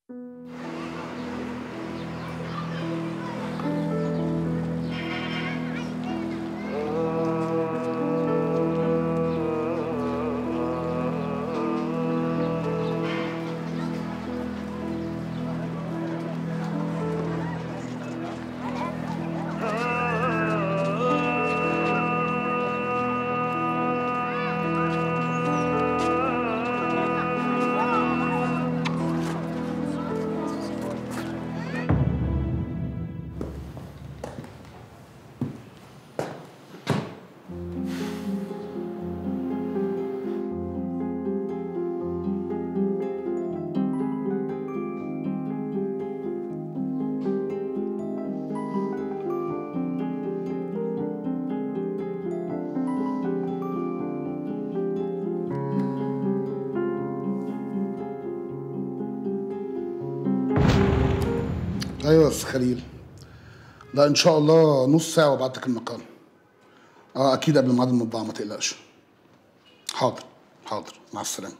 ايوه يا استاذ خليل لا ان شاء الله نص ساعه وابعت لك المقال اه اكيد قبل ميعاد المطبعه ما تقلقش حاضر حاضر مع السلامه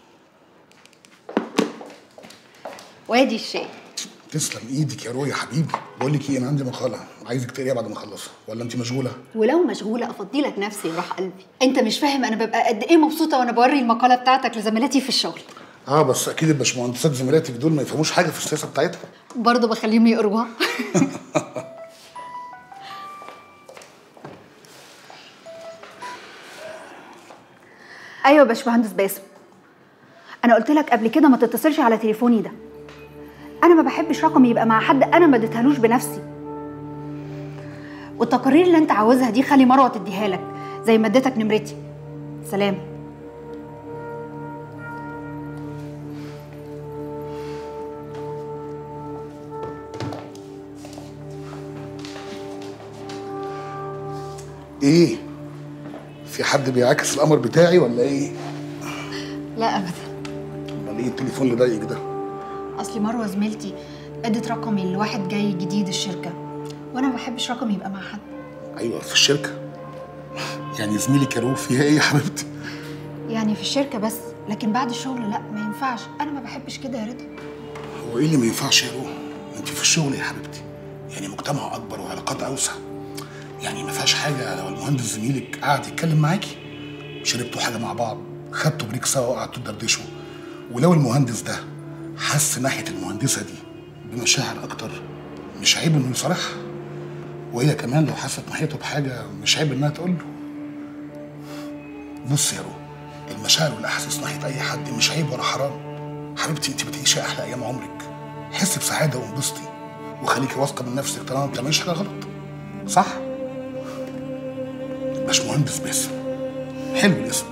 وادي الشاي تسلم ايدك يا روي يا حبيبي بقول لك ايه انا عندي مقاله عايزك تقريها بعد ما اخلصها ولا انت مشغوله ولو مشغوله افضي لك نفسي يروح قلبي انت مش فاهم انا ببقى قد ايه مبسوطه وانا بوري المقاله بتاعتك لزميلاتي في الشغل اه بس اكيد الباشمهندسات زميلاتك دول ما يفهموش حاجه في السياسه بتاعتها برضه بخليهم يقروها ايوه يا باشمهندس باسم انا قلت لك قبل كده ما تتصلش على تليفوني ده انا ما بحبش رقمي يبقى مع حد انا ما اديتهالوش بنفسي والتقارير اللي انت عاوزها دي خلي مروه تديها لك زي ما اديتك نمرتي سلام ايه في حد بيعاكس القمر بتاعي ولا ايه لا ابدا امال ايه التليفون اللي ضايقك ده اصلي مروه زميلتي ادت رقمي لواحد جاي جديد الشركه وانا ما بحبش رقمي يبقى مع حد ايوه في الشركه يعني زميلك يا رو فيها ايه يا حبيبتي يعني في الشركه بس لكن بعد الشغل لا ما ينفعش انا ما بحبش كده يا رضا هو ايه اللي ما ينفعش يا رو انت في الشغل يا حبيبتي يعني مجتمع اكبر وعلاقات اوسع يعني ما فيهاش حاجه لو المهندس زميلك قعد يتكلم معاكي شربتوا حاجه مع بعض خدتوا بريك سوا وقعدتوا تدردشوا ولو المهندس ده حس ناحيه المهندسه دي بمشاعر اكتر مش عيب انه يصارحها وهي كمان لو حست ناحيته بحاجه مش عيب انها تقول له بص يا رو المشاعر والاحاسيس ناحيه اي حد مش عيب ولا حرام حبيبتي انت بتعيشي احلى ايام عمرك حسي بسعاده وانبسطي وخليكي واثقه من نفسك طالما ما بتعمليش حاجه غلط صح باشمهندس باسم حلو الاسم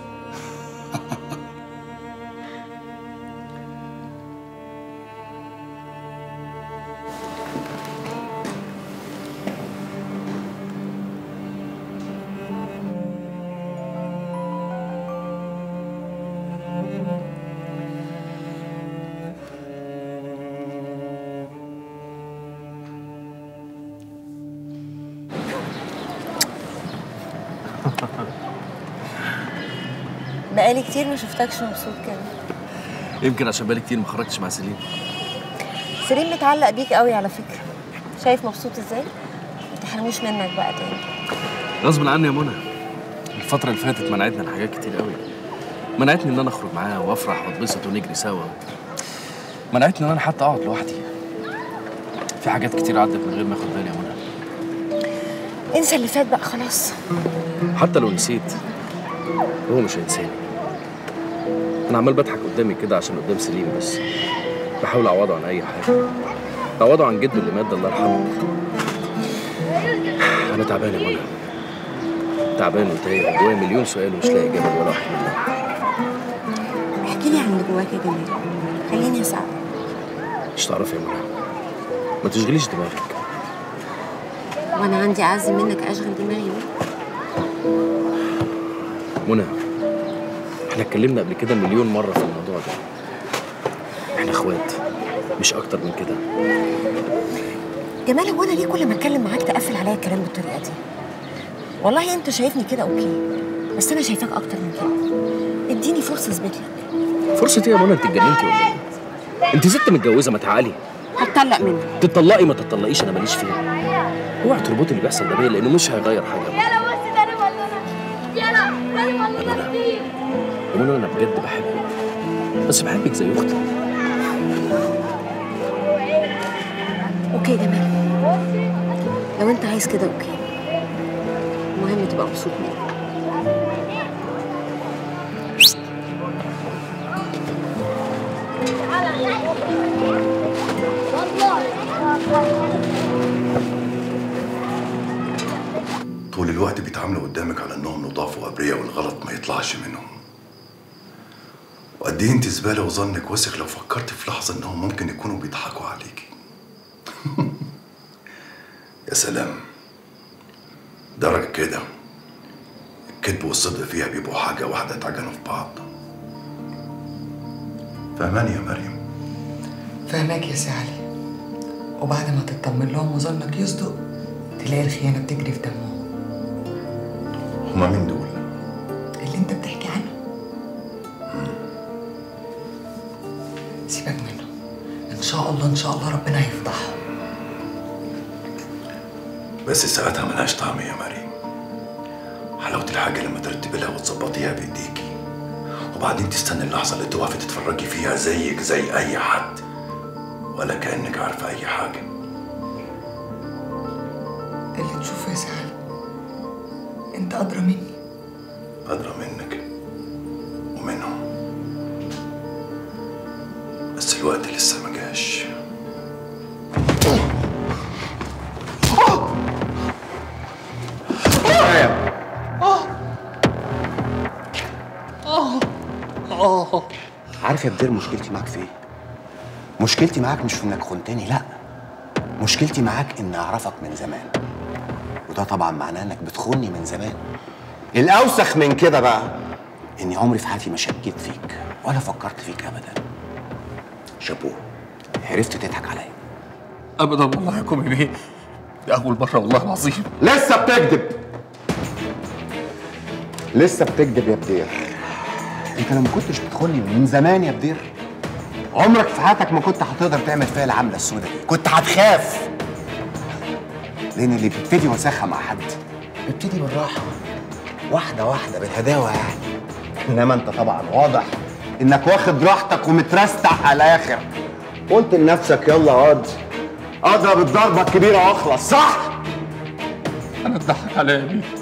بقالي كتير ما شفتكش مبسوط كده يمكن عشان بقالي كتير ما خرجتش مع سليم سليم متعلق بيك قوي على فكرة شايف مبسوط ازاي؟ ما تحرموش منك بقى تاني غصب عني يا منى الفترة اللي فاتت منعتني عن حاجات كتير قوي منعتني ان انا اخرج معاه وافرح واتبسط ونجري سوا منعتني ان انا حتى اقعد لوحدي في حاجات كتير عدت من غير ما اخد بالي يا منى انسى اللي فات بقى خلاص حتى لو نسيت هو مش هينساني انا عمال بضحك قدامي كده عشان قدام سليم بس بحاول اعوضه عن اي حاجه اعوضه عن جده اللي مات ده الله يرحمه انا تعبان يا منى تعبان وتايه جوايا مليون سؤال ومش لاقي اجابه ولا واحد منهم احكي لي عن اللي جواك يا جميل خليني اساعدك مش تعرفي يا منى ما تشغليش دماغك وانا عندي اعز منك اشغل دماغي بيه منى احنا اتكلمنا قبل كده مليون مره في الموضوع ده احنا اخوات مش اكتر من كده جمال هو انا ليه كل ما اتكلم معاك تقفل عليا الكلام بالطريقه دي والله انت شايفني كده اوكي بس انا شايفاك اكتر من كده اديني فرصه اثبت لك فرصه ايه يا منى انت اتجننتي ولا ايه انت ست متجوزه ما تعالي هتطلق منه تطلقي ما تطلقيش انا ماليش فيها اوعي تربطي اللي بيحصل ده بيا لانه مش هيغير حاجه يلا بص تاني بالونه يلا تاني بالونه دي يا منى انا بجد بحبك بس بحبك زي اختي اوكي جميل لو انت عايز كده اوكي المهم تبقى مبسوط مني طول الوقت بيتعاملوا قدامك على انهم نضاف وابرياء والغلط ما يطلعش منهم وقد ايه انت زباله وظنك وسخ لو فكرت في لحظه انهم ممكن يكونوا بيضحكوا عليكي يا سلام درجة كده الكذب والصدق فيها بيبقوا حاجة واحدة اتعجنوا في بعض فهماني يا مريم فهماك يا سعلي وبعد ما تطمن لهم وظنك يصدق تلاقي الخيانة بتجري في دمهم هما مين دول؟ اللي انت بتحكي عنه سيبك منه ان شاء الله ان شاء الله ربنا هيفضحهم بس ساعتها ملهاش طعم يا مريم حلاوة الحاجة لما ترتبي لها وتظبطيها بإيديكي وبعدين تستني اللحظة اللي تقفي تتفرجي فيها زيك زي أي حد ولا كأنك عارفة أي حاجة اللي تشوفه يا سعلي انت ادرى مني أدرى منك ومنهم بس الوقت لسه ما جاش عارف يا بدير مشكلتي معاك في ايه؟ مشكلتي معاك مش في انك خنتني لا مشكلتي معاك اني اعرفك من زمان وده طبعا معناه انك بتخوني من زمان الاوسخ من كده بقى اني عمري في حياتي ما شكيت فيك ولا فكرت فيك ابدا شابوه عرفت تضحك عليا ابدا والله يا كومي بيه دي اول مره والله العظيم لسه بتكذب لسه بتكذب يا بدير انت لو ما كنتش بتخوني من زمان يا بدير عمرك في حياتك ما كنت هتقدر تعمل فيها العمله السوداء دي كنت هتخاف لان اللي بيبتدي وساخه مع حد بيبتدي بالراحه واحده واحده بالهداوه يعني انما انت طبعا واضح انك واخد راحتك ومترستع على الاخر قلت لنفسك يلا اقعد اضرب الضربه الكبيره واخلص صح انا اتضحك عليا يا بيه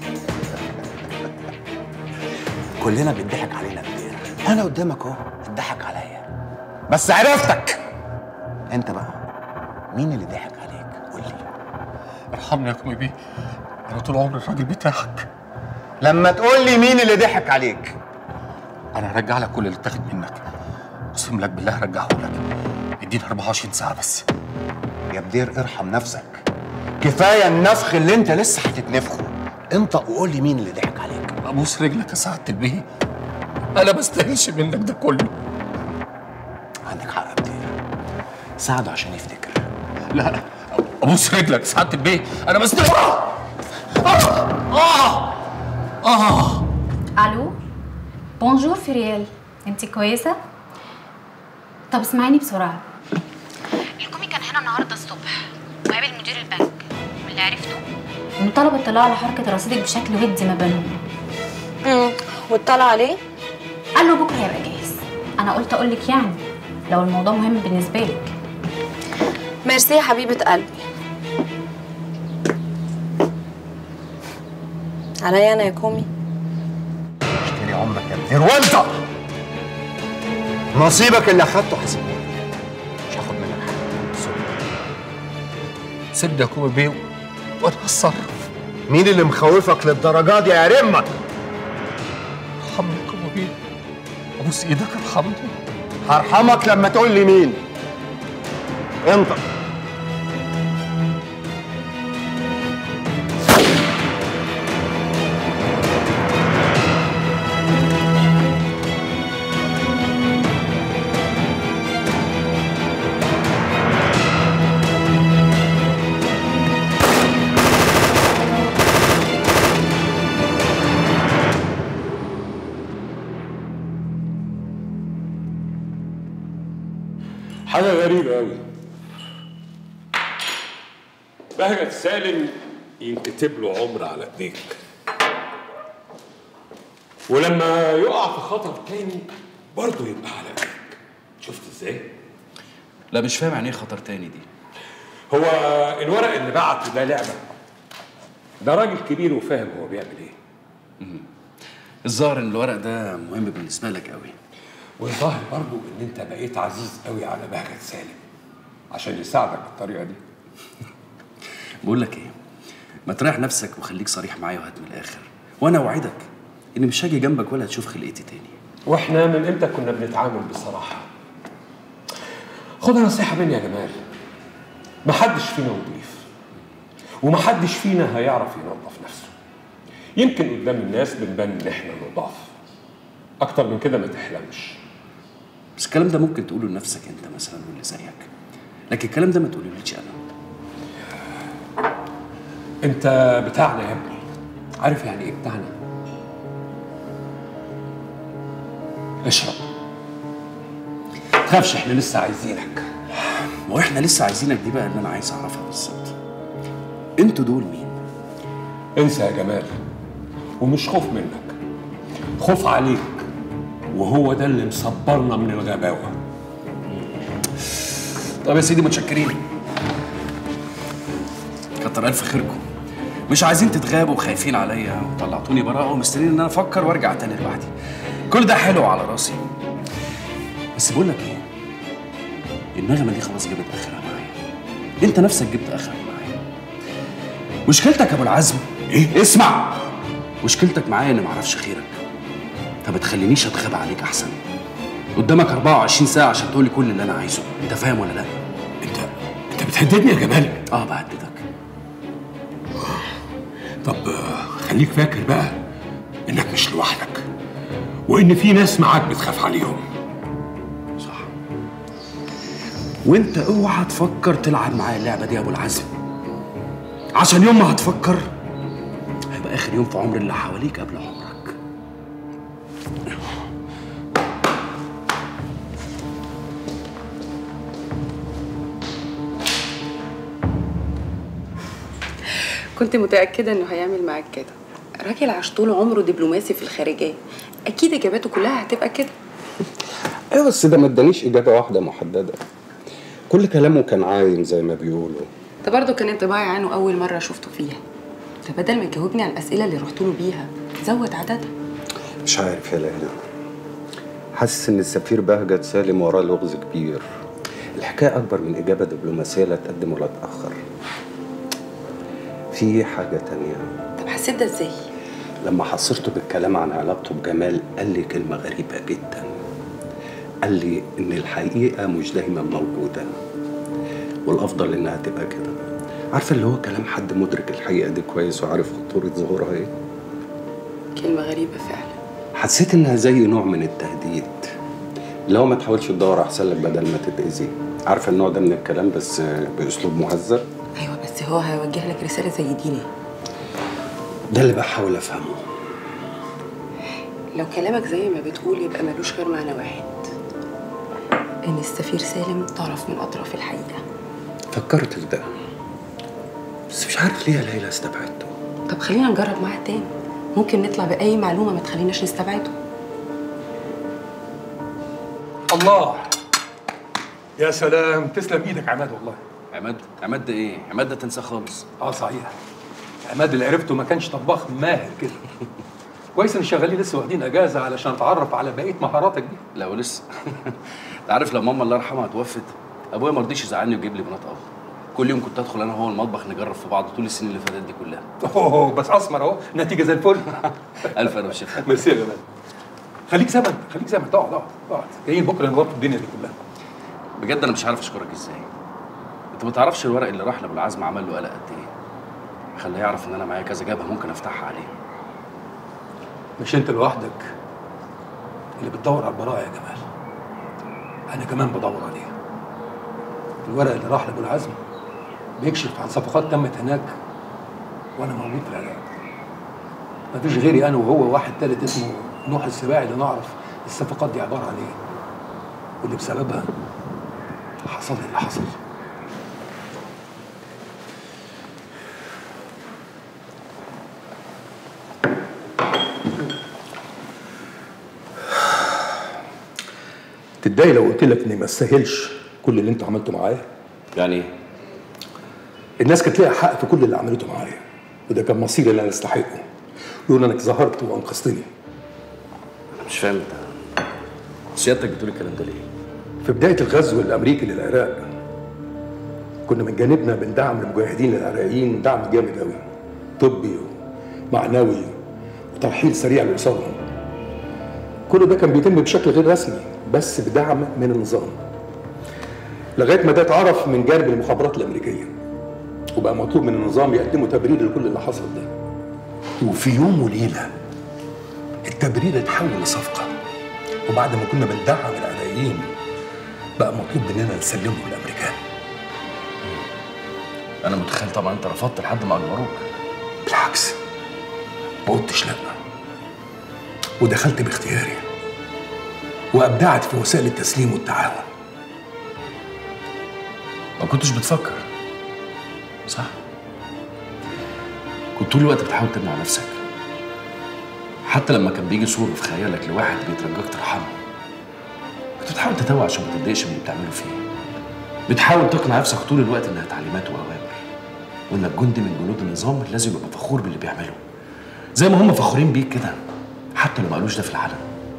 كلنا بيضحك علينا كتير انا قدامك اهو اتضحك عليا بس عرفتك انت بقى مين اللي ضحك عليك قول لي ارحمني يا كومي بيه انا طول عمري الراجل بتاعك لما تقول لي مين اللي ضحك عليك انا هرجع لك كل اللي اتاخد منك اقسم لك بالله هرجعه لك اديني 24 ساعه بس يا بدير ارحم نفسك كفايه النفخ اللي انت لسه هتتنفخه انطق وقول لي مين اللي ضحك عليك ابوس رجلك يا سعاده البيه انا ما استاهلش منك ده كله عندك حق يا بدير ساعده عشان يفتكر لا ابوس رجلك يا سعاده البيه انا ما استاهل آه! آه! آه! الو بونجور فريال انت كويسه طب اسمعيني بسرعه الكومي كان هنا النهارده الصبح وقابل مدير البنك واللي عرفته انه طلب اطلاع على حركه رصيدك بشكل ودي ما بينهم امم واطلع عليه قال له بكره هيبقى جاهز انا قلت اقول لك يعني لو الموضوع مهم بالنسبه لك ميرسي يا حبيبه قلبي عليا انا يا كومي اشتري عمرك يا بدير وانت نصيبك اللي اخدته هسيبهولك مش هاخد منك حاجه سوري. سيبني يا كومي بيه وانا هتصرف مين اللي مخوفك للدرجه دي يا رمك ارحمني يا كومي بيه ابوس ايدك ارحمني هرحمك لما تقول لي مين انطق حاجة غريبة أوي بهجت سالم ينكتب له عمر على ايديك ولما يقع في خطر تاني برضه يبقى على ايديك شفت ازاي؟ لا مش فاهم يعني ايه خطر تاني دي هو الورق اللي بعته ده لعبة ده راجل كبير وفاهم هو بيعمل ايه الظاهر ان الورق ده مهم بالنسبه لك قوي والظاهر برضه ان انت بقيت عزيز قوي على بهجت سالم عشان يساعدك بالطريقة دي بقول لك ايه ما تريح نفسك وخليك صريح معايا وهات من الاخر وانا اوعدك اني مش هاجي جنبك ولا هتشوف خلقتي تاني واحنا من امتى كنا بنتعامل بصراحة خدها نصيحة مني يا جمال محدش فينا نضيف ومحدش فينا هيعرف ينظف نفسه يمكن قدام الناس بنبان ان احنا نضاف اكتر من كده ما تحلمش بس الكلام ده ممكن تقوله لنفسك انت مثلا واللي زيك لكن الكلام ده ما تقولوليش انا انت بتاعنا يا ابني عارف يعني ايه بتاعنا اشرب تخافش احنا لسه عايزينك ما هو احنا لسه عايزينك دي بقى اللي انا عايز اعرفها بالظبط انتوا دول مين انسى يا جمال ومش خوف منك خوف عليك وهو ده اللي مصبرنا من الغباوه طب يا سيدي متشكرين كتر الف خيركم مش عايزين تتغابوا وخايفين عليا وطلعتوني براءه ومستنيين ان انا افكر وارجع تاني لوحدي كل ده حلو على راسي بس بقول لك ايه النغمه دي خلاص جابت اخرها معايا انت نفسك جبت اخرك معايا مشكلتك يا ابو العزم ايه اسمع مشكلتك معايا اني معرفش خيرك فما تخلينيش اتغاب عليك احسن قدامك 24 ساعه عشان تقولي كل اللي انا عايزه انت فاهم ولا لا انت انت بتهددني يا جمال اه بهددك طب آه، خليك فاكر بقى انك مش لوحدك وان في ناس معاك بتخاف عليهم صح وانت اوعى تفكر تلعب معايا اللعبه دي يا ابو العزم عشان يوم ما هتفكر هيبقى اخر يوم في عمر اللي حواليك قبل عمرك كنت متأكدة إنه هيعمل معاك كده راجل عاش طول عمره دبلوماسي في الخارجية أكيد إجاباته كلها هتبقى كده ايوه بس ده ما ادانيش اجابه واحده محدده كل كلامه كان عايم زي ما بيقولوا ده برضه كان انطباعي عنه أول مرة شفته فيها فبدل ما يجاوبني على الأسئلة اللي رحت له بيها زود عددها مش عارف يا ليلى حاسس ان السفير بهجت سالم وراه لغز كبير الحكايه اكبر من اجابه دبلوماسيه لا تقدم ولا تاخر في حاجه تانية طب حسيت ده إزاي؟ لما حصرته بالكلام عن علاقته بجمال قال لي كلمة غريبة جدا قال لي إن الحقيقة مش دايما موجودة والأفضل إنها تبقى كده عارفة اللي هو كلام حد مدرك الحقيقة دي كويس وعارف خطورة ظهورها إيه كلمة غريبة فعلا حسيت إنها زي نوع من التهديد اللي هو ما تحاولش تدور أحسن لك بدل ما تتأذي عارفة النوع ده من الكلام بس بأسلوب مهذب أيوة بس هو هيوجه لك رسالة زي دي ليه؟ ده اللي بحاول أفهمه لو كلامك زي ما بتقول يبقى ملوش غير معنى واحد إن السفير سالم طرف من أطراف الحقيقة فكرت في ده بس مش عارف ليه يا ليلى استبعدته طب خلينا نجرب معاه تاني ممكن نطلع بأي معلومة ما تخليناش نستبعده الله يا سلام تسلم ايدك عماد والله عماد عماد ده ايه عماد ده تنساه خالص اه صحيح عماد اللي عرفته ما كانش طباخ ماهر كده كويس ان الشغالين لسه واخدين اجازه علشان اتعرف على بقيه مهاراتك دي لا ولسه انت عارف لما ماما الله يرحمها توفت ابويا ما رضيش يزعلني ويجيب لي بنات اب كل يوم كنت ادخل انا وهو المطبخ نجرب في بعض طول السنين اللي فاتت دي كلها اوه بس اسمر اهو نتيجه زي الفل الف انا وشفا ميرسي يا جمال خليك زمن خليك زمن اقعد اقعد اقعد جايين بكره نغطي الدنيا دي كلها بجد انا مش عارف اشكرك ازاي انت ما تعرفش الورق اللي راح لابو العزم عمل له قلق قد ايه خلاه يعرف ان انا معايا كذا جبهه ممكن افتحها عليه مش انت لوحدك اللي بتدور على البراءه يا جمال انا كمان بدور عليها الورق اللي راح لابو العزم بيكشف عن صفقات تمت هناك وانا موجود في العراق مفيش غيري انا وهو واحد تالت اسمه نوح السباعي اللي نعرف الصفقات دي عباره عن ايه واللي بسببها حصل لي اللي حصل تتضايق لو قلت لك اني ما استاهلش كل اللي انت عملته معايا يعني ايه؟ الناس كانت ليها حق في كل اللي عملته معايا وده كان مصيري اللي انا استحقه لولا انك ظهرت وانقذتني انا مش فاهم انت سيادتك بتقول الكلام ده ليه؟ في بدايه الغزو الامريكي للعراق كنا من جانبنا بندعم المجاهدين العراقيين دعم جامد قوي طبي ومعنوي وترحيل سريع لاسرهم كل ده كان بيتم بشكل غير رسمي بس بدعم من النظام لغايه ما ده اتعرف من جانب المخابرات الامريكيه وبقى مطلوب من النظام يقدموا تبرير لكل اللي حصل ده وفي يوم وليله التبرير اتحول لصفقه وبعد ما كنا بندعم العراقيين بقى مطلوب مننا نسلمهم للامريكان انا متخيل طبعا انت رفضت لحد ما اجبروك بالعكس ما قلتش لا ودخلت باختياري وابدعت في وسائل التسليم والتعاون ما كنتش بتفكر صح كنت طول الوقت بتحاول تمنع نفسك حتى لما كان بيجي صورة في خيالك لواحد بيترجاك ترحمه كنت بتحاول تتوه عشان ما تتضايقش من اللي بتعمله فيه بتحاول تقنع نفسك طول الوقت انها تعليمات واوامر وانك جندي من جنود النظام لازم يبقى فخور باللي بيعمله زي ما هم فخورين بيك كده حتى لو ما قالوش ده في العلن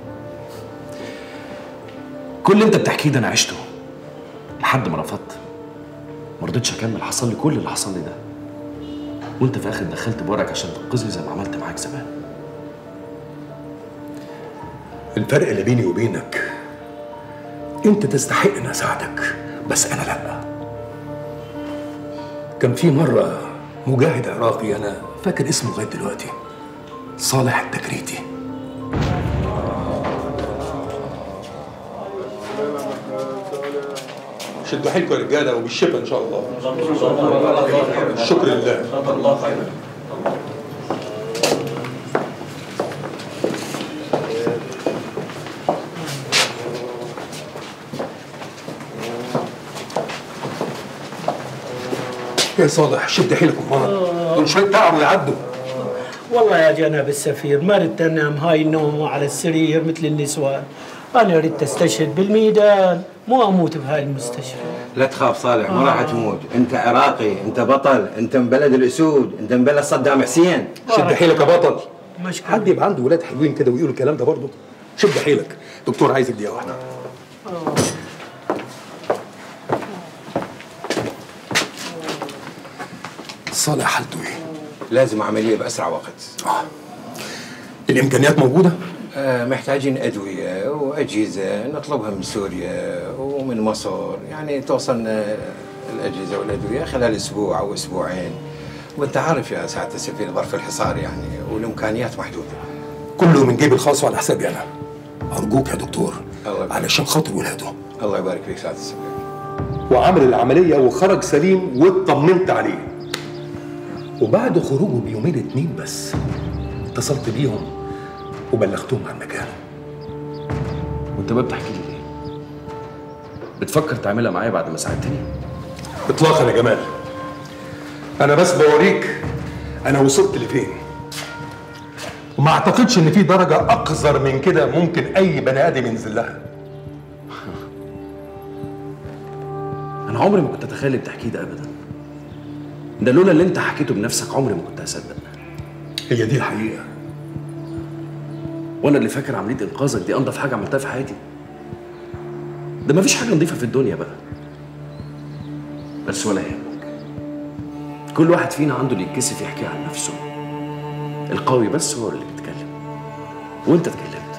كل اللي انت بتحكيه ده انا عشته لحد ما رفضت ما رضيتش اكمل حصل لي كل اللي حصل لي ده وانت في الاخر دخلت بورقك عشان تنقذني زي ما عملت معاك زمان الفرق اللي بيني وبينك انت تستحق ان اساعدك بس انا لا كان في مره مجاهد عراقي انا فاكر اسمه لغايه دلوقتي صالح التكريتي شدوا حيلكم يا رجاله وبالشفا ان شاء الله شكر لله يا صالح شد حيلكم ها دول شويه تعب ويعدوا والله يا جناب السفير ما ردت انام هاي النوم على السرير مثل النسوان انا ردت استشهد بالميدان مو اموت بهاي المستشفى لا تخاف صالح ما راح تموت انت عراقي انت بطل انت من بلد الاسود انت من بلد صدام حسين شد حيلك يا بطل حد يبقى عنده ولاد حلوين كده ويقولوا الكلام ده برضه شد حيلك دكتور عايزك دقيقه واحده صالح حالته ايه؟ لازم عمليه باسرع وقت اه الامكانيات موجوده؟ آه محتاجين ادويه واجهزه نطلبها من سوريا ومن مصر يعني توصلنا الاجهزه والادويه خلال اسبوع او اسبوعين وانت عارف يا سعاده السفير ظرف الحصار يعني والامكانيات محدوده كله من جيبي الخاص وعلى حسابي انا ارجوك يا دكتور علشان خاطر ولاده الله يبارك فيك سعاده السفير وعمل العمليه وخرج سليم واطمنت عليه وبعد خروجه بيومين اتنين بس اتصلت بيهم وبلغتهم عن مكانه وانت بقى بتحكي لي ليه؟ بتفكر تعملها معايا بعد ما ساعدتني؟ اطلاقا يا جمال انا بس بوريك انا وصلت لفين وما اعتقدش ان في درجه اقذر من كده ممكن اي بني ادم ينزل لها انا عمري ما كنت اتخيل اللي بتحكيه ده ابدا ده لولا اللي انت حكيته بنفسك عمري ما كنت هصدق هي دي الحقيقه وانا اللي فاكر عمليه انقاذك دي انضف حاجه عملتها في حياتي ده مفيش حاجه نظيفه في الدنيا بقى بس ولا يهمك كل واحد فينا عنده اللي يتكسف يحكي عن نفسه القوي بس هو اللي بيتكلم وانت اتكلمت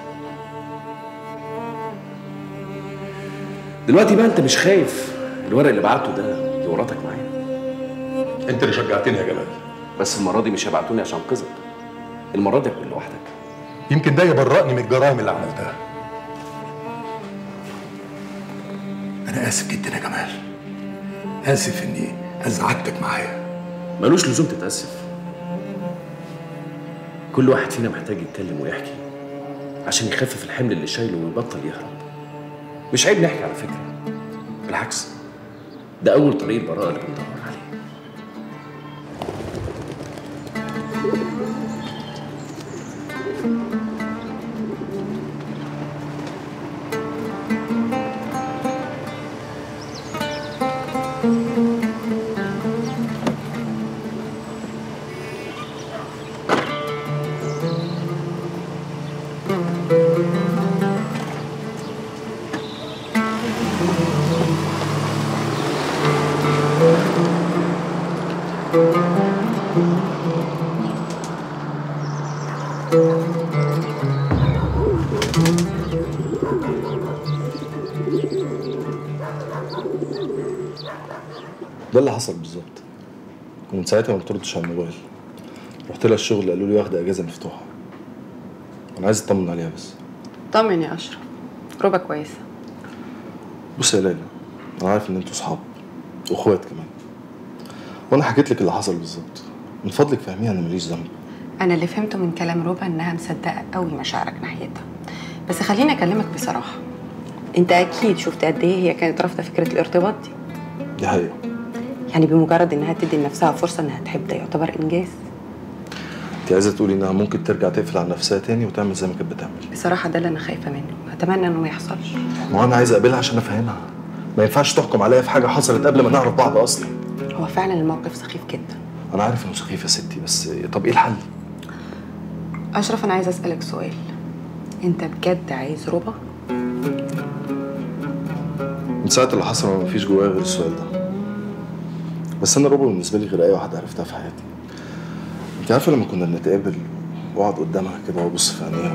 دلوقتي بقى انت مش خايف الورق اللي بعته ده يورطك معايا انت اللي شجعتني يا جمال بس المره دي مش هيبعتوني عشان انقذك المره دي هكون لوحدك يمكن ده يبرئني من الجرائم اللي عملتها انا اسف جدا يا جمال اسف اني ازعجتك معايا ملوش لزوم تتاسف كل واحد فينا محتاج يتكلم ويحكي عشان يخفف الحمل اللي شايله ويبطل يهرب مش عيب نحكي على فكره بالعكس ده اول طريق البراءه اللي بندور عليه ده اللي حصل بالظبط ومن ساعتها ما بتردش على الموبايل رحت لها الشغل قالوا لي واخده اجازه مفتوحه انا عايز اطمن عليها بس طمن يا اشرف روبا كويسه بص يا ليلى انا عارف ان انتوا صحاب واخوات كمان وانا حكيت لك اللي حصل بالظبط من فضلك فهميها انا ماليش ذنب انا اللي فهمته من كلام روبا انها مصدقه قوي مشاعرك ناحيتها بس خليني اكلمك بصراحه انت اكيد شفت قد ايه هي كانت رافضه فكره الارتباط دي دي حقيقه يعني بمجرد انها تدي لنفسها فرصه انها تحب ده يعتبر انجاز انت عايزه تقولي انها ممكن ترجع تقفل على نفسها تاني وتعمل زي ما كانت بتعمل بصراحه ده اللي انا خايفه منه اتمنى انه ما يحصلش ما هو انا عايز اقابلها عشان افهمها ما ينفعش تحكم عليا في حاجه حصلت قبل ما نعرف بعض اصلا هو فعلا الموقف سخيف جدا انا عارف انه سخيف يا ستي بس طب ايه الحل اشرف انا عايزه اسالك سؤال انت بجد عايز روبا من ساعه اللي حصل ما فيش جوايا غير السؤال ده بس انا روبا بالنسبه لي غير اي واحده عرفتها في حياتي انت عارفه لما كنا بنتقابل واقعد قدامها كده وابص في عينيها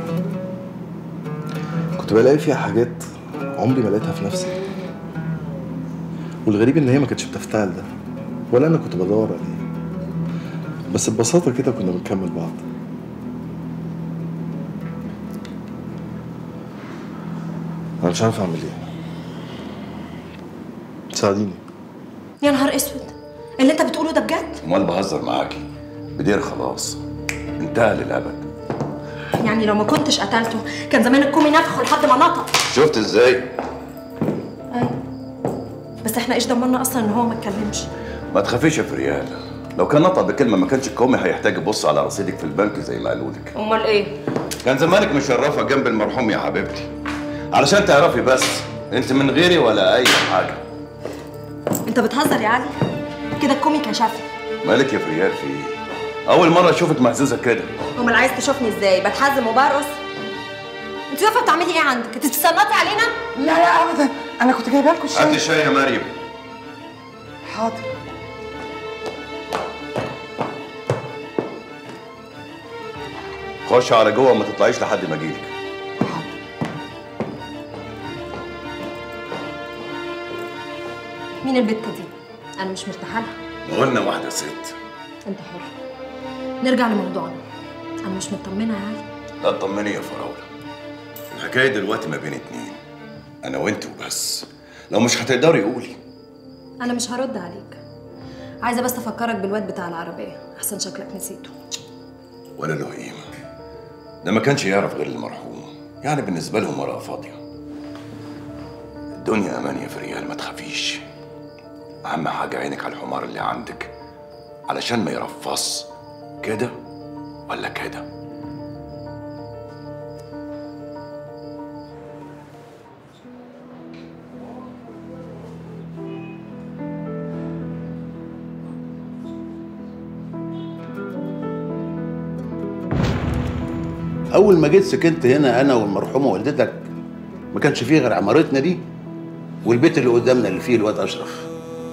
كنت بلاقي فيها حاجات عمري ما لقيتها في نفسي والغريب ان هي ما كانتش بتفتعل ده ولا انا كنت بدور عليه بس ببساطه كده كنا بنكمل بعض انا مش عارف اعمل ايه ساعديني يا نهار اسود اللي انت بتقوله ده بجد امال بهزر معاكي بدير خلاص انتهى للابد يعني لو ما كنتش قتلته كان زمان الكومي نفخه لحد ما نطق شفت ازاي بس احنا ايش ضمننا اصلا ان هو ما اتكلمش ما تخافيش يا فريال لو كان نطق بكلمه ما كانش الكومي هيحتاج يبص على رصيدك في البنك زي ما قالوا لك امال ايه كان زمانك مشرفه جنب المرحوم يا حبيبتي علشان تعرفي بس انت من غيري ولا اي حاجه انت بتهزر يا علي كده الكومي كشفني مالك يا فريال في ايه اول مره اشوفك مهزوزه كده امال عايز تشوفني ازاي بتحزم وبرقص انت واقفه بتعملي ايه عندك انت بتتصنطي علينا لا لا ابدا انا كنت جايبه لكم الشاي هاتي الشاي يا مريم حاضر خش على جوه وما تطلعيش لحد ما اجيلك مين البت دي انا مش مرتاحه لها قلنا واحده ست انت حر نرجع لموضوعنا انا مش مطمنه يا علي لا تطمني يا فراوله الحكايه دلوقتي ما بين اتنين انا وانت وبس لو مش هتقدري قولي انا مش هرد عليك عايزه بس افكرك بالواد بتاع العربيه احسن شكلك نسيته ولا له قيمه ده ما كانش يعرف غير المرحوم يعني بالنسبه لهم ورقه فاضيه الدنيا امان يا فريال ما تخافيش اهم حاجه عينك على الحمار اللي عندك علشان ما يرفص كده ولا كده اول ما جيت سكنت هنا انا والمرحومه والدتك ما كانش فيه غير عمارتنا دي والبيت اللي قدامنا اللي فيه الواد اشرف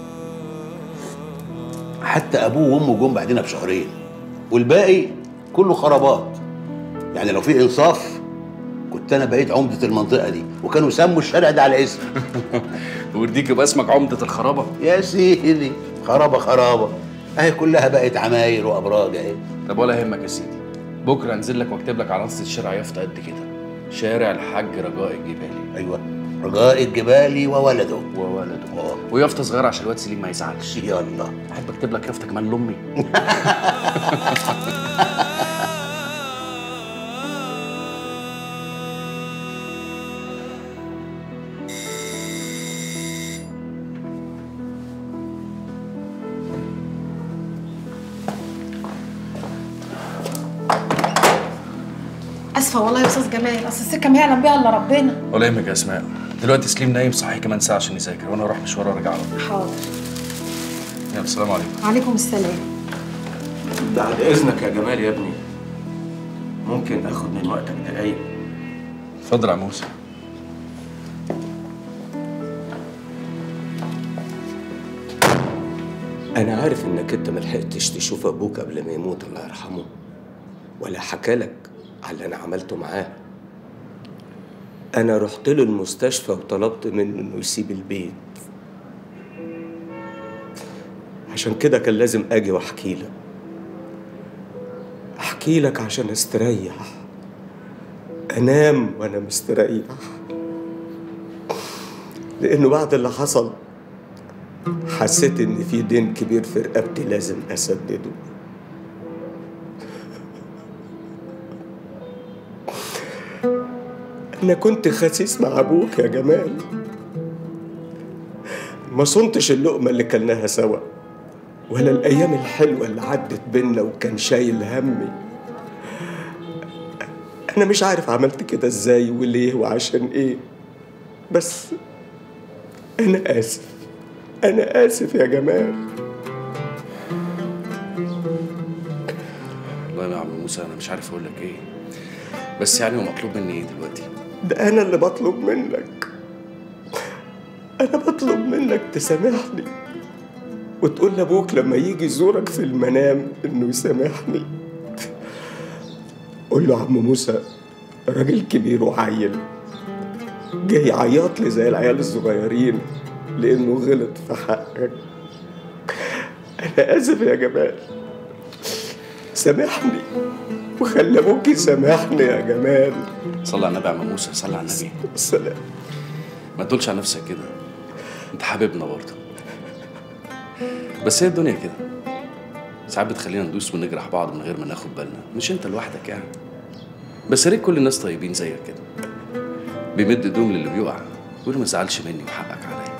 حتى ابوه وامه جم بعدنا بشهرين والباقي كله خرابات يعني لو في انصاف كنت انا بقيت عمده المنطقه دي وكانوا سموا الشارع ده على اسمي ورديك يبقى اسمك عمده الخرابه يا سيدي خرابه خرابه اهي كلها بقت عماير وابراج اهي طب ولا يهمك يا سيدي بكره انزل لك واكتب لك على نص الشارع يافطه قد كده شارع الحاج رجاء الجبالي ايوه رجاء الجبالي وولده وولده ويافطه صغيره عشان الواد سليم ما يزعلش يلا احب اكتب لك يافطه كمان لامي اسفه والله يا استاذ جمال اصل السكه ما يعلم بيها الا ربنا ولا يهمك يا اسماء دلوقتي سليم نايم صحي كمان ساعه عشان يذاكر وانا اروح مشوار وارجع له حاضر يلا السلام عليكم وعليكم السلام بعد اذنك يا جمال يا ابني ممكن اخد من وقتك دقايق اتفضل يا موسى انا عارف انك انت ملحقتش تشوف ابوك قبل ما يموت الله يرحمه ولا حكالك على اللي انا عملته معاه انا رحت له المستشفى وطلبت منه انه يسيب البيت عشان كده كان لازم اجي واحكي لك احكي لك عشان استريح انام وانا مستريح لانه بعد اللي حصل حسيت ان في دين كبير في رقبتي لازم اسدده انا كنت خسيس مع ابوك يا جمال ما صنتش اللقمه اللي كلناها سوا ولا الايام الحلوه اللي عدت بينا وكان شايل همي انا مش عارف عملت كده ازاي وليه وعشان ايه بس انا اسف انا اسف يا جمال والله يا عم موسى انا مش عارف اقول لك ايه بس يعني هو مطلوب مني ايه دلوقتي ده انا اللي بطلب منك انا بطلب منك تسامحني وتقول لابوك لما يجي يزورك في المنام انه يسامحني قول له عم موسى راجل كبير وعيل جاي يعيط لي زي العيال الصغيرين لانه غلط في حقك انا اسف يا جمال سامحني وخلي ابوك يسامحني يا جمال صلي على النبي يا عم موسى صلي على النبي السلام ما تقولش على نفسك كده انت حبيبنا برضه بس هي الدنيا كده ساعات بتخلينا ندوس ونجرح بعض من غير ما ناخد بالنا مش انت لوحدك يعني بس يا ريت كل الناس طيبين زيك كده بيمد ايدهم للي بيقع يقول ما تزعلش مني وحقك عليا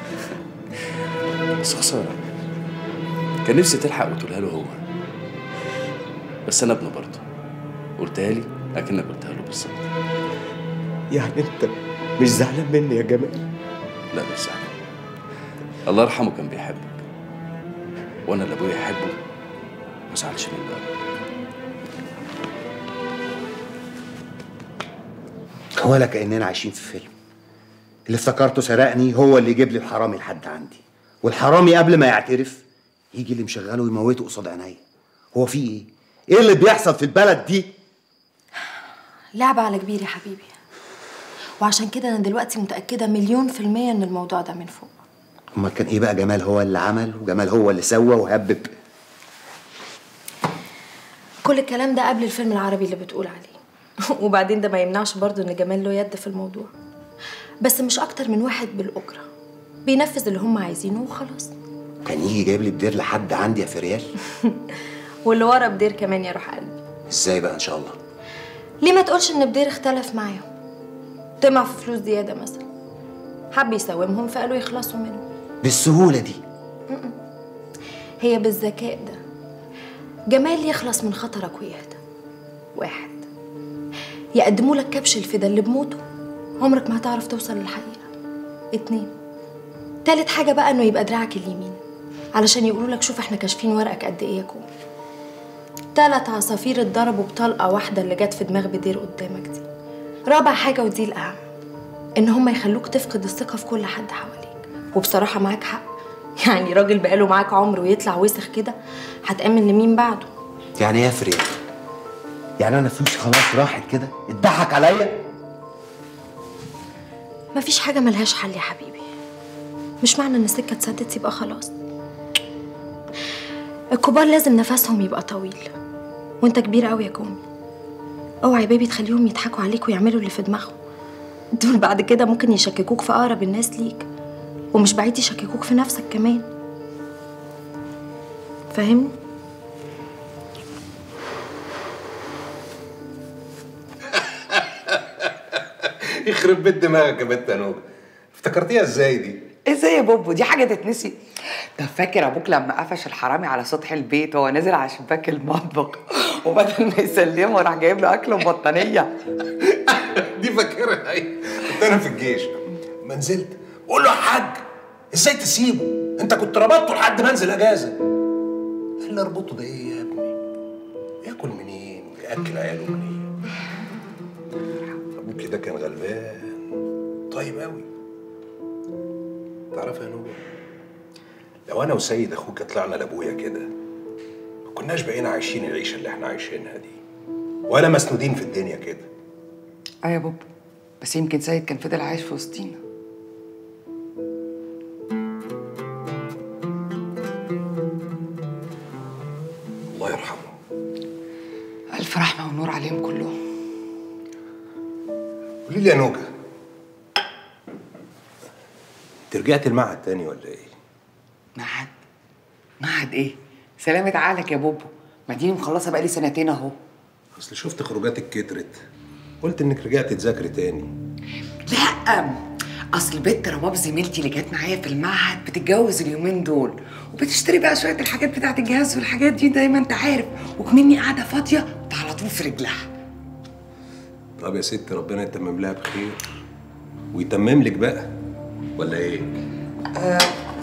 بس خساره كان نفسي تلحق وتقولها له هو بس انا ابنه برضه قلتها لي اكنك قلتها له بالظبط يعني انت مش زعلان مني يا جمال لا مش زعلان الله يرحمه كان بيحبك وانا اللي ابويا يحبه ما زعلش منه أبداً. ولا كأننا عايشين في فيلم اللي افتكرته سرقني هو اللي يجيب لي الحرامي لحد عندي والحرامي قبل ما يعترف يجي اللي مشغله ويموته قصاد عينيا هو في ايه؟ ايه اللي بيحصل في البلد دي؟ لعبة على كبير يا حبيبي وعشان كده أنا دلوقتي متأكدة مليون في المية إن الموضوع ده من فوق امال كان ايه بقى جمال هو اللي عمل وجمال هو اللي سوى وهبب كل الكلام ده قبل الفيلم العربي اللي بتقول عليه وبعدين ده ما يمنعش برضو إن جمال له يد في الموضوع بس مش أكتر من واحد بالأجرة بينفذ اللي هم عايزينه وخلاص كان يجي جايب لي بدير لحد عندي يا فريال واللي ورا بدير كمان يا روح قلبي ازاي بقى ان شاء الله ليه ما تقولش ان بدير اختلف معاهم طمع في فلوس زيادة مثلا حب يساومهم فقالوا يخلصوا منه بالسهوله دي م-م. هي بالذكاء ده جمال يخلص من خطرك ويهدى واحد يقدموا لك كبش الفدا اللي بموته عمرك ما هتعرف توصل للحقيقة اتنين تالت حاجة بقى انه يبقى دراعك اليمين علشان يقولوا لك شوف احنا كاشفين ورقك قد ايه يا كوم تلات عصافير اتضربوا بطلقة واحدة اللي جت في دماغ بدير قدامك دي رابع حاجة ودي الأهم إن هما يخلوك تفقد الثقة في كل حد حواليك وبصراحة معاك حق يعني راجل بقاله معاك عمر ويطلع وسخ كده هتأمن لمين بعده يعني ايه يا فريال يعني انا فلوسي خلاص راحت كده اتضحك عليا مفيش حاجة ملهاش حل يا حبيبي مش معنى إن السكة اتسدت يبقى خلاص الكبار لازم نفسهم يبقى طويل وانت كبير قوي يا كومي اوعى يا بيبي تخليهم يضحكوا عليك ويعملوا اللي في دماغهم دول بعد كده ممكن يشككوك في اقرب الناس ليك ومش بعيد يشككوك في نفسك كمان فاهمني يخرب بيت دماغك يا بنت نوبه افتكرتيها ازاي دي؟ ازاي يا بوبو دي حاجه تتنسي طب فاكر ابوك لما قفش الحرامي على سطح البيت وهو نازل على شباك المطبخ وبدل ما يسلمه راح جايب له اكل وبطانيه دي فاكرها ايه كنت انا في الجيش ما نزلت قول له يا حاج ازاي تسيبه انت كنت ربطته لحد ما انزل اجازه ايه اللي اربطه ده ايه يا ابني ياكل منين ياكل عياله منين ابوكي ده كان غلبان طيب قوي تعرف يا نور لو انا وسيد اخوك طلعنا لابويا كده ما كناش بقينا عايشين العيشه اللي احنا عايشينها دي ولا مسنودين في الدنيا كده اه يا بابا بس يمكن سيد كان فضل عايش في وسطينا الله يرحمه الف رحمه ونور عليهم كلهم قولي لي يا نوجة انت رجعت المعهد تاني ولا ايه؟ معهد معهد ايه سلامة عقلك يا بوبو ما دي مخلصه بقالي سنتين اهو اصل شفت خروجاتك كترت قلت انك رجعت تذاكري تاني لا اصل بنت رباب زميلتي اللي جت معايا في المعهد بتتجوز اليومين دول وبتشتري بقى شويه الحاجات بتاعت الجهاز والحاجات دي زي ما انت عارف وكمني قاعده فاضيه على طول في رجلها طب يا ست ربنا يتمم لها بخير ويتمم لك بقى ولا ايه؟ آه.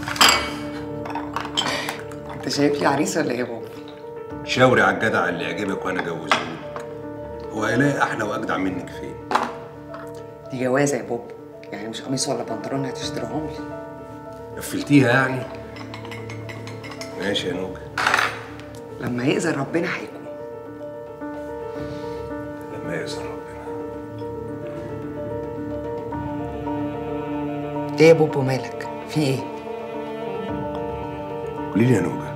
انت شايف لي عريس ولا ايه يا بابا شاوري على الجدع اللي يعجبك وانا اجوزه هو هيلاقي احلى واجدع منك فين؟ دي جوازه يا بابا يعني مش قميص ولا بنطلون هتشتريهم لي قفلتيها يعني؟ ماشي يا نوجة لما يأذن ربنا هيكون لما يأذن ربنا ايه يا بوبو مالك في ايه قولي لي يا نوجة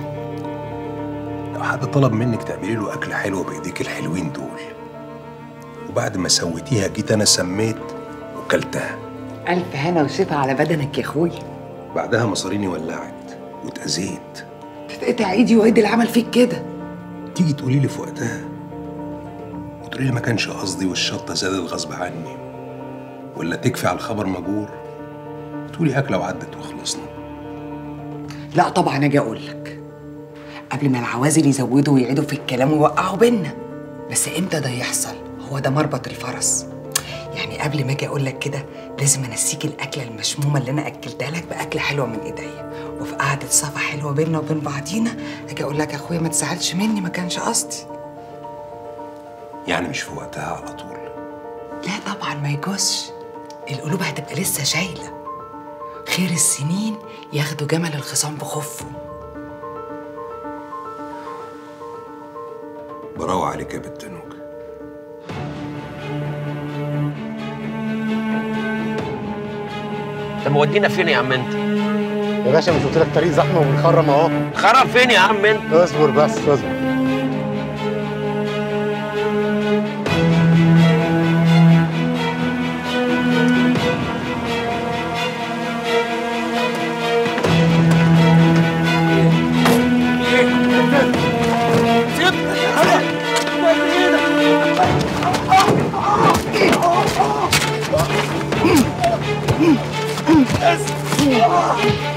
لو حد طلب منك تعملي له أكلة حلوة بإيديك الحلوين دول وبعد ما سويتيها جيت أنا سميت وكلتها الف هنا وشفا على بدنك يا اخويا بعدها مصاريني ولعت واتأذيت تتقطع ايدي وايدي العمل فيك كده تيجي تقولي لي في وقتها وتقولي لي ما كانش قصدي والشطة زادت غصب عني ولا تكفي على الخبر مجور تقولي أكلة وعدت وخلصنا لا طبعا اجي اقول لك قبل ما العوازل يزودوا ويعيدوا في الكلام ويوقعوا بينا بس امتى ده يحصل هو ده مربط الفرس يعني قبل ما اجي اقول لك كده لازم انسيك الاكله المشمومه اللي انا اكلتها لك باكله حلوه من ايديا وفي قعده صفا حلوه بينا وبين بعضينا اجي اقول لك يا اخويا ما تزعلش مني ما كانش قصدي يعني مش في وقتها على طول لا طبعا ما يجوزش القلوب هتبقى لسه شايله خير السنين ياخدوا جمل الخصام بخفه براوة عليك يا بنت نوجة طب ودينا فين يا عم انت؟ يا باشا مش قلت لك طريق زحمه وبنخرم اهو خرب فين يا عم انت؟ اصبر بس اصبر بس